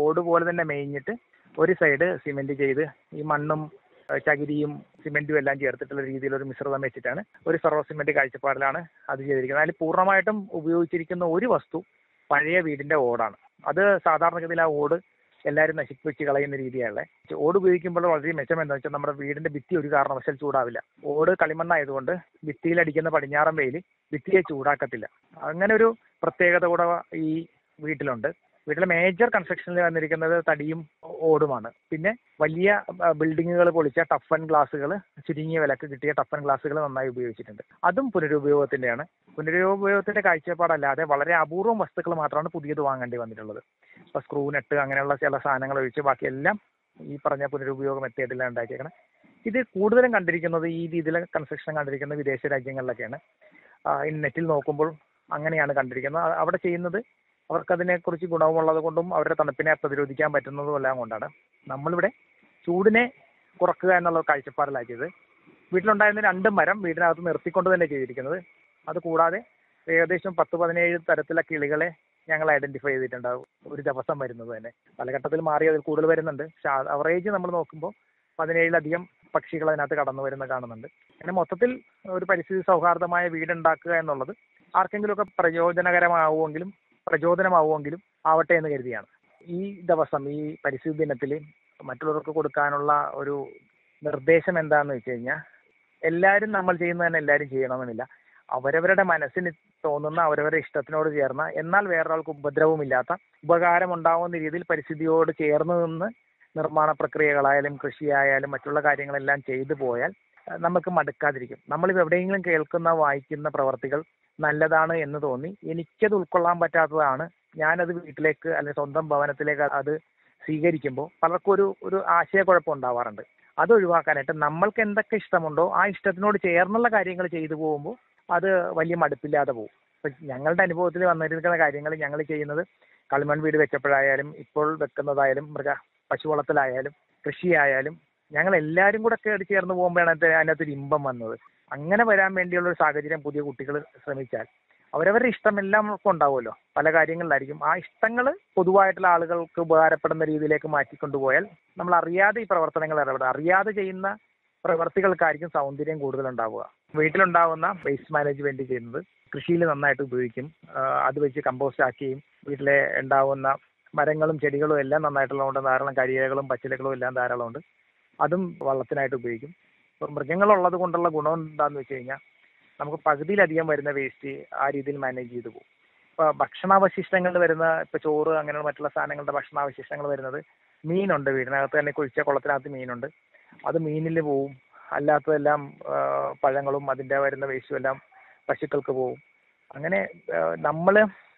ഓട് പോലെ തന്നെ മേഞ്ഞിട്ട് ഒരു സൈഡ് സിമെന്റ് ചെയ്ത് ഈ മണ്ണും ഏഹ് ചകിരിയും സിമെന്റും എല്ലാം ചേർത്തിട്ടുള്ള രീതിയിൽ ഒരു മിശ്രിതം വെച്ചിട്ടാണ് ഒരു ഫെറോ സിമെന്റ് കാഴ്ചപ്പാടിലാണ് അത് ചെയ്തിരിക്കുന്നത് അതിൽ പൂർണ്ണമായിട്ടും ഉപയോഗിച്ചിരിക്കുന്ന ഒരു വസ്തു പഴയ വീടിന്റെ ഓടാണ് അത് സാധാരണഗതിയിൽ ആ ഓട് എല്ലാവരും നശിപ്പിച്ച് കളയുന്ന രീതിയാണ് ഓട് ഉപയോഗിക്കുമ്പോൾ വളരെ മെച്ചം എന്താ വെച്ചാൽ നമ്മുടെ വീടിന്റെ ഭിത്തി ഒരു കാരണവശാൽ ചൂടാവില്ല ഓട് കളിമണ്ണായതുകൊണ്ട് ഭിത്തിയിലടിക്കുന്ന പടിഞ്ഞാറൻ വെയിൽ ഭിത്തിയെ ചൂടാക്കത്തില്ല അങ്ങനെ ഒരു പ്രത്യേകത കൂടെ ഈ വീട്ടിലുണ്ട് വീട്ടിലെ മേജർ കൺസ്ട്രക്ഷനിൽ വന്നിരിക്കുന്നത് തടിയും ഓടുമാണ് പിന്നെ വലിയ ബിൽഡിങ്ങുകൾ പൊളിച്ച ടഫൻ ഗ്ലാസുകൾ ചുരുങ്ങിയ വിലക്ക് കിട്ടിയ ടഫൻ ഗ്ലാസുകൾ നന്നായി ഉപയോഗിച്ചിട്ടുണ്ട് അതും പുനരുപയോഗത്തിന്റെയാണ് പുനരുപയോഗത്തിന്റെ കാഴ്ചപ്പാടല്ലാതെ വളരെ അപൂർവം വസ്തുക്കൾ മാത്രമാണ് പുതിയത് വാങ്ങേണ്ടി വന്നിട്ടുള്ളത് ഇപ്പൊ സ്ക്രൂ നെട്ട് അങ്ങനെയുള്ള ചില സാധനങ്ങൾ ഒഴിച്ച് ബാക്കിയെല്ലാം ഈ പറഞ്ഞ പുനരുപയോഗ മെത്തേഡിലാണ് ഉണ്ടാക്കിയേക്കണം ഇത് കൂടുതലും കണ്ടിരിക്കുന്നത് ഈ രീതിയിലെ കൺസ്ട്രക്ഷൻ കണ്ടിരിക്കുന്നത് വിദേശ രാജ്യങ്ങളിലൊക്കെയാണ് ആ, ഈ നെറ്റിൽ നോക്കുമ്പോൾ അങ്ങനെയാണ് കണ്ടിരിക്കുന്നത് അ- അവിടെ ചെയ്യുന്നത് അവർക്കതിനെക്കുറിച്ച് ഗുണവുമുള്ളത് കൊണ്ടും അവരുടെ തണുപ്പിനെ പ്രതിരോധിക്കാൻ പറ്റുന്നതും എല്ലാം കൊണ്ടാണ് നമ്മളിവിടെ ചൂടിനെ കുറക്കുക എന്നുള്ള കാഴ്ചപ്പാടിലാക്കിയത് വീട്ടിലുണ്ടായിരുന്ന രണ്ട് മരം വീടിനകത്ത് നിർത്തിക്കൊണ്ട് തന്നെ ചെയ്തിരിക്കുന്നത് അത് കൂടാതെ ഏകദേശം പത്ത് പതിനേഴ് തരത്തിലുള്ള കിളികളെ ഞങ്ങൾ ഐഡന്റിഫൈ ചെയ്തിട്ടുണ്ടാവും ഒരു ദിവസം വരുന്നത് തന്നെ പല ഘട്ടത്തിൽ മാറി അതിൽ കൂടുതൽ വരുന്നുണ്ട് പക്ഷെ അവറേജ് നമ്മൾ നോക്കുമ്പോൾ പതിനേഴിലധികം പക്ഷികൾ അതിനകത്ത് കടന്നു വരുന്ന കാണുന്നുണ്ട് അങ്ങനെ മൊത്തത്തിൽ ഒരു പരിസ്ഥിതി സൗഹാർദ്ദമായ വീടുണ്ടാക്കുക എന്നുള്ളത് ആർക്കെങ്കിലുമൊക്കെ പ്രയോജനകരമാവുമെങ്കിലും പ്രചോദനമാവുമെങ്കിലും ആവട്ടെ എന്ന് കരുതിയാണ് ഈ ദിവസം ഈ പരിസ്ഥിതി ദിനത്തിൽ മറ്റുള്ളവർക്ക് കൊടുക്കാനുള്ള ഒരു നിർദ്ദേശം എന്താണെന്ന് വെച്ച് കഴിഞ്ഞാൽ എല്ലാവരും നമ്മൾ ചെയ്യുന്നത് തന്നെ എല്ലാവരും ചെയ്യണമെന്നില്ല അവരവരുടെ മനസ്സിന് തോന്നുന്ന അവരവരുടെ ഇഷ്ടത്തിനോട് ചേർന്ന എന്നാൽ വേറൊരാൾക്ക് ഉപദ്രവമില്ലാത്ത ഉപകാരം ഉണ്ടാവുന്ന രീതിയിൽ പരിസ്ഥിതിയോട് ചേർന്ന് നിന്ന് നിർമ്മാണ പ്രക്രിയകളായാലും കൃഷിയായാലും മറ്റുള്ള കാര്യങ്ങളെല്ലാം ചെയ്തു പോയാൽ അഹ് നമുക്ക് മടുക്കാതിരിക്കും നമ്മൾ എവിടെയെങ്കിലും കേൾക്കുന്ന വായിക്കുന്ന പ്രവർത്തികൾ നല്ലതാണ് എന്ന് തോന്നി എനിക്കത് ഉൾക്കൊള്ളാൻ പറ്റാത്തതാണ് ഞാനത് വീട്ടിലേക്ക് അല്ലെങ്കിൽ സ്വന്തം ഭവനത്തിലേക്ക് അത് സ്വീകരിക്കുമ്പോൾ പലർക്കും ഒരു ഒരു ആശയക്കുഴപ്പം ഉണ്ടാവാറുണ്ട് അത് ഒഴിവാക്കാനായിട്ട് നമ്മൾക്ക് എന്തൊക്കെ ഇഷ്ടമുണ്ടോ ആ ഇഷ്ടത്തിനോട് ചേർന്നുള്ള കാര്യങ്ങൾ ചെയ്തു പോകുമ്പോൾ അത് വലിയ മടുപ്പില്ലാതെ പോകും ഇപ്പൊ ഞങ്ങളുടെ അനുഭവത്തിൽ വന്നിരിക്കുന്ന കാര്യങ്ങൾ ഞങ്ങൾ ചെയ്യുന്നത് കളിമൺ വീട് വെച്ചപ്പോഴായാലും ഇപ്പോൾ വെക്കുന്നതായാലും മൃഗ പശു വളർത്തലായാലും കൃഷിയായാലും ഞങ്ങൾ എല്ലാവരും കൂടെ കയറി ചേർന്ന് പോകുമ്പോഴാണ് അതിനകത്ത് അതിനകത്തൊരു ഇമ്പം വന്നത് അങ്ങനെ വരാൻ വേണ്ടിയുള്ള ഒരു സാഹചര്യം പുതിയ കുട്ടികൾ ശ്രമിച്ചാൽ അവരവരുടെ ഇഷ്ടമെല്ലാം ഒക്കെ ഉണ്ടാവുമല്ലോ പല കാര്യങ്ങളിലായിരിക്കും ആ ഇഷ്ടങ്ങൾ പൊതുവായിട്ടുള്ള ആളുകൾക്ക് ഉപകാരപ്പെടുന്ന രീതിയിലേക്ക് മാറ്റിക്കൊണ്ടുപോയാൽ നമ്മൾ അറിയാതെ ഈ പ്രവർത്തനങ്ങൾ ഇടപെടുക അറിയാതെ ചെയ്യുന്ന പ്രവർത്തികൾക്കായിരിക്കും സൗന്ദര്യം കൂടുതൽ ഉണ്ടാവുക വീട്ടിലുണ്ടാവുന്ന വേസ്റ്റ് മാനേജ്മെന്റ് ചെയ്യുന്നത് കൃഷിയിൽ നന്നായിട്ട് ഉപയോഗിക്കും ആ, അത് വെച്ച് കമ്പോസ്റ്റ് ആക്കുകയും വീട്ടിലെ ഉണ്ടാവുന്ന മരങ്ങളും ചെടികളും എല്ലാം നന്നായിട്ടുള്ളതുകൊണ്ട് ധാരാളം കരിയിലകളും പച്ചിലകളും എല്ലാം ധാരാളം ഉണ്ട് അതും വള്ളത്തിനായിട്ട് ഉപയോഗിക്കും ഇപ്പം മൃഗങ്ങളുള്ളത് കൊണ്ടുള്ള ഗുണം എന്താന്ന് വെച്ച് കഴിഞ്ഞാൽ നമുക്ക് പകുതിയിലധികം വരുന്ന വേസ്റ്റ് ആ രീതിയിൽ മാനേജ് ചെയ്തു പോകും ഇപ്പൊ ഭക്ഷണാവശിഷ്ടങ്ങൾ വരുന്ന ഇപ്പൊ ചോറ് അങ്ങനെയുള്ള മറ്റുള്ള സാധനങ്ങളുടെ ഭക്ഷണാവശിഷ്ടങ്ങൾ വരുന്നത് മീനുണ്ട് വീടിനകത്ത് തന്നെ കുഴിച്ച കുളത്തിനകത്ത് മീനുണ്ട് അത് മീനിൽ പോവും അല്ലാത്തതെല്ലാം ആ, പഴങ്ങളും അതിന്റെ വരുന്ന വേസ്റ്റും എല്ലാം പശുക്കൾക്ക് പോവും അങ്ങനെ നമ്മൾ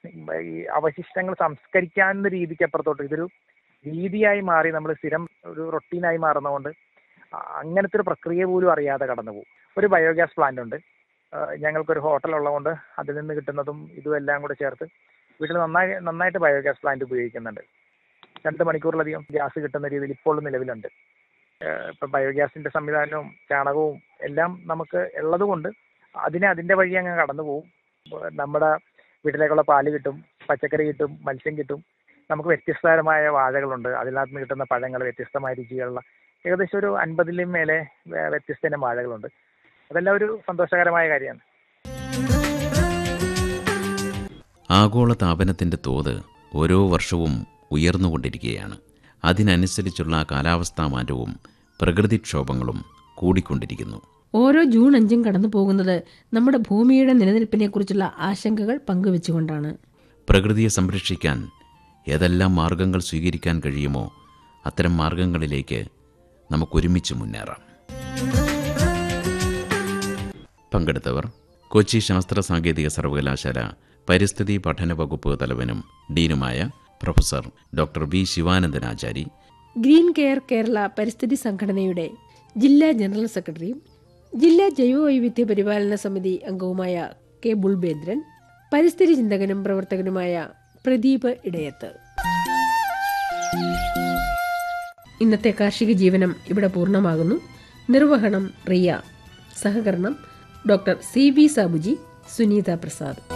ഈ അവശിഷ്ടങ്ങൾ സംസ്കരിക്കാവുന്ന രീതിക്ക് അപ്പുറത്തോട്ട് ഇതൊരു രീതിയായി മാറി നമ്മൾ സ്ഥിരം ഒരു റൊട്ടീനായി മാറുന്നതുകൊണ്ട് അ- അങ്ങനത്തെ ഒരു പ്രക്രിയ പോലും അറിയാതെ കടന്നു പോകും ഒരു ബയോഗ്യാസ് പ്ലാന്റ് ഉണ്ട് ആ, ഞങ്ങൾക്കൊരു ഹോട്ടൽ ഉള്ളതുകൊണ്ട് അതിൽ നിന്ന് കിട്ടുന്നതും ഇതും എല്ലാം കൂടെ ചേർത്ത് വീട്ടിൽ നന്നായി നന്നായിട്ട് ബയോഗ്യാസ് പ്ലാന്റ് ഉപയോഗിക്കുന്നുണ്ട് രണ്ട് മണിക്കൂറിലധികം ഗ്യാസ് കിട്ടുന്ന രീതിയിൽ ഇപ്പോൾ നിലവിലുണ്ട് ഏഹ് ഇപ്പൊ ബയോഗ്യാസിന്റെ സംവിധാനവും ചാണകവും എല്ലാം നമുക്ക് ഉള്ളത് കൊണ്ട് അതിനെ അതിന്റെ വഴി അങ്ങ് കടന്നു പോകും ഇപ്പൊ നമ്മുടെ വീട്ടിലേക്കുള്ള പാല് കിട്ടും പച്ചക്കറി കിട്ടും മത്സ്യം കിട്ടും നമുക്ക് വ്യത്യസ്തതരമായ വാഴകളുണ്ട് അതിനകത്ത് നിന്ന് കിട്ടുന്ന പഴങ്ങൾ വ്യത്യസ്തമായ രുചികളുള്ള ഏകദേശം ഒരു അൻപതിലും മേലെ വേ- വ്യത്യസ്ത ഇനം വാഴകളുണ്ട് അതെല്ലാം ഒരു സന്തോഷകരമായ കാര്യമാണ് ആഗോള താപനത്തിൻ്റെ തോത് ഓരോ വർഷവും ഉയർന്നുകൊണ്ടിരിക്കുകയാണ് അതിനനുസരിച്ചുള്ള കാലാവസ്ഥാ മാറ്റവും പ്രകൃതിക്ഷോഭങ്ങളും കൂടിക്കൊണ്ടിരിക്കുന്നു ഓരോ ജൂൺ അഞ്ചും കടന്നു പോകുന്നത് നമ്മുടെ ഭൂമിയുടെ നിലനിൽപ്പിനെക്കുറിച്ചുള്ള ആശങ്കകൾ പങ്കുവെച്ചുകൊണ്ടാണ് പ്രകൃതിയെ സംരക്ഷിക്കാൻ ഏതെല്ലാം മാർഗങ്ങൾ സ്വീകരിക്കാൻ കഴിയുമോ അത്തരം മാർഗങ്ങളിലേക്ക് നമുക്കൊരുമിച്ച് മുന്നേറാം പങ്കെടുത്തവർ കൊച്ചി ശാസ്ത്ര സാങ്കേതിക സർവകലാശാല പരിസ്ഥിതി പഠന വകുപ്പ് തലവനും ഡീനുമായ professor doctor V Sivanandanachari green care Kerala പരിസ്ഥിതി സംഘടനയുടെ ജില്ലാ ജനറൽ സെക്രട്ടറിയും ജില്ലാ ജൈവവൈവിധ്യ പരിപാലന സമിതി അംഗവുമായ കെ ബുൾബേന്ദ്രൻ പരിസ്ഥിതി ചിന്തകനും പ്രവർത്തകനുമായ പ്രദീപ് ഇടയത്ത് ഇന്നത്തെ കാർഷിക ജീവനം ഇവിടെ പൂർണ്ണമാകുന്നു നിർവഹണം റിയ സഹകരണം doctor C V Sabuji Suneetha Prasad